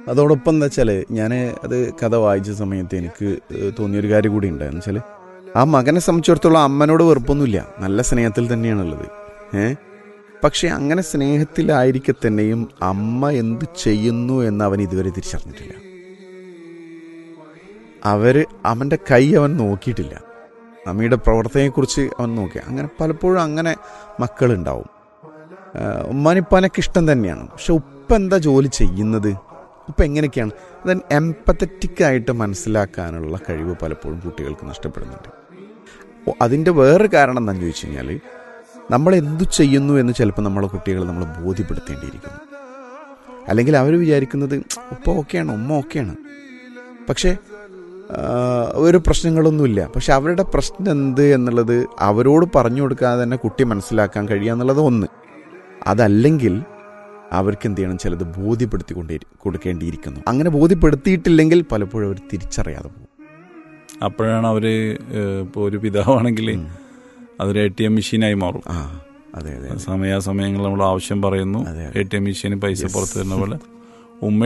അതോടൊപ്പം എന്താ വെച്ചാൽ ഞാൻ അത് കഥ വായിച്ച സമയത്ത് എനിക്ക് ഏഹ്, തോന്നിയൊരു കാര്യം കൂടി ഉണ്ടായെന്ന് വെച്ചാൽ ആ മകനെ സംബന്ധിച്ചിടത്തോളം അമ്മനോട് വെറുപ്പൊന്നുമില്ല നല്ല സ്നേഹത്തിൽ തന്നെയാണുള്ളത് ഏ പക്ഷെ അങ്ങനെ സ്നേഹത്തിലായിരിക്കെ തന്നെയും അമ്മ എന്ത് ചെയ്യുന്നു എന്ന് അവൻ ഇതുവരെ തിരിച്ചറിഞ്ഞിട്ടില്ല അവര് അവൻ്റെ കൈ അവൻ നോക്കിയിട്ടില്ല അമ്മയുടെ പ്രവർത്തനയെക്കുറിച്ച് അവൻ നോക്കി അങ്ങനെ പലപ്പോഴും അങ്ങനെ മക്കളുണ്ടാവും ആഹ് ഉമ്മാനിപ്പാനൊക്കെ ഇഷ്ടം തന്നെയാണ് പക്ഷെ ഉപ്പ എന്താ ജോലി ചെയ്യുന്നത് ഉപ്പ എങ്ങനെയൊക്കെയാണ് അത് എംപത്തറ്റിക് ആയിട്ട് മനസ്സിലാക്കാനുള്ള കഴിവ് പലപ്പോഴും കുട്ടികൾക്ക് നഷ്ടപ്പെടുന്നുണ്ട് ഓ, അതിൻ്റെ വേറെ കാരണം എന്താണെന്ന് ചോദിച്ചു കഴിഞ്ഞാൽ നമ്മൾ എന്തു ചെയ്യുന്നു എന്ന് ചിലപ്പോൾ നമ്മളെ കുട്ടികൾ നമ്മൾ ബോധ്യപ്പെടുത്തേണ്ടിയിരിക്കുന്നു അല്ലെങ്കിൽ അവർ വിചാരിക്കുന്നത് ഉപ്പ ഓക്കെയാണ് ഉമ്മ ഓക്കെയാണ് പക്ഷേ ആ, ഒരു പ്രശ്നങ്ങളൊന്നുമില്ല പക്ഷെ അവരുടെ പ്രശ്നം എന്ത് എന്നുള്ളത് അവരോട് പറഞ്ഞു കൊടുക്കാതെ തന്നെ കുട്ടി മനസ്സിലാക്കാൻ കഴിയുക എന്നുള്ളത് ഒന്ന് അതല്ലെങ്കിൽ അവർക്ക് എന്ത് ചെയ്യണം ചിലത് ബോധ്യപ്പെടുത്തി കൊണ്ടേ കൊടുക്കേണ്ടിയിരിക്കുന്നു അങ്ങനെ ബോധ്യപ്പെടുത്തിയിട്ടില്ലെങ്കിൽ പലപ്പോഴും അവർ തിരിച്ചറിയാതെ പോകും അപ്പോഴാണ് അവര് ഇപ്പോൾ ഒരു പിതാവാണെങ്കിൽ ഉം. അതൊരു എ ടി എം മെഷീനായി മാറും ആ അതെ അതെ അതെ. സമയാസമയങ്ങളിൽ നമ്മൾ ആവശ്യം പറയുന്നു അതെ, അതെ. എ ടി എം മെഷീന് പൈസ Yes. പുറത്ത് തരുന്ന പോലെ